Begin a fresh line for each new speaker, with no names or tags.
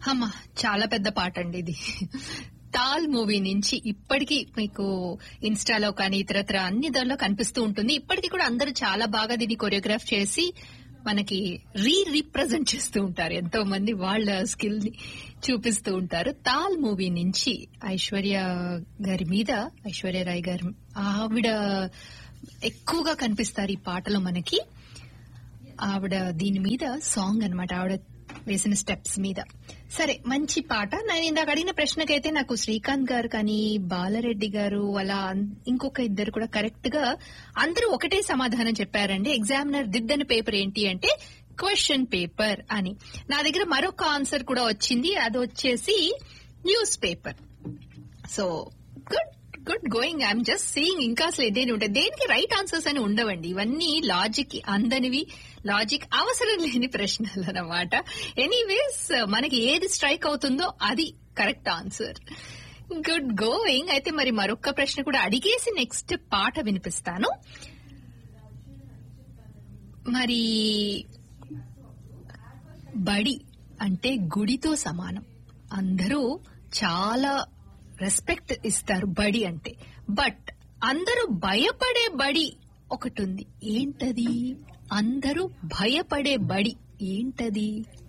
అమ్మా చాలా పెద్ద పాట అండి ఇది తాల్ మూవీ నుంచి ఇప్పటికీ మీకు ఇన్స్టాలో కానీ ఇతరత్ర అన్ని దానిలో కనిపిస్తూ ఉంటుంది ఇప్పటికీ కూడా అందరూ చాలా బాగా దీన్ని కొరియోగ్రాఫ్ చేసి మనకి రీ రిప్రజెంట్ చేస్తూ ఉంటారు ఎంతో మంది వాళ్ళ స్కిల్ ని చూపిస్తూ ఉంటారు తాల్ మూవీ నుంచి ఐశ్వర్య గారి మీద ఐశ్వర్య రాయ్ గారి ఆవిడ ఎక్కువగా కనిపిస్తారు ఈ పాటలో మనకి ఆవిడ దీని మీద సాంగ్ అన్నమాట ఆవిడ వేసిన స్టెప్స్ మీద సరే మంచి పాట నేను ఇందాక అడిగిన ప్రశ్నకైతే నాకు శ్రీకాంత్ గారు కానీ బాలరెడ్డి గారు అలా అన్- ఇంకొక ఇద్దరు కూడా కరెక్ట్ గా అందరూ ఒకటే సమాధానం చెప్పారండి ఎగ్జామినర్ దిద్దని పేపర్ ఏంటి అంటే క్వశ్చన్ పేపర్ అని నా దగ్గర మరొక ఆన్సర్ కూడా వచ్చింది అది వచ్చేసి news paper so good good going I'm just seeing ఇంకా అసలు ఏదైనా ఉంటాయి దేనికి రైట్ ఆన్సర్స్ అని ఉండవండి ఇవన్నీ లాజిక్ అందనివి లాజిక్ అవసరం లేని ప్రశ్నలు అన్నమాట ఎనీవేస్ మనకి ఏది స్ట్రైక్ అవుతుందో అది కరెక్ట్ ఆన్సర్ గుడ్ గోయింగ్ అయితే మరి మరొక ప్రశ్న కూడా అడిగేసి నెక్స్ట్ పాట వినిపిస్తాను మరి బడి అంటే గుడితో సమానం అందరూ చాలా రెస్పెక్ట్ ఇస్తారు బడి అంటే బట్ అందరూ భయపడే బడి ఒకటి ఉంది ఏంటది అందరూ భయపడే బడి ఏంటది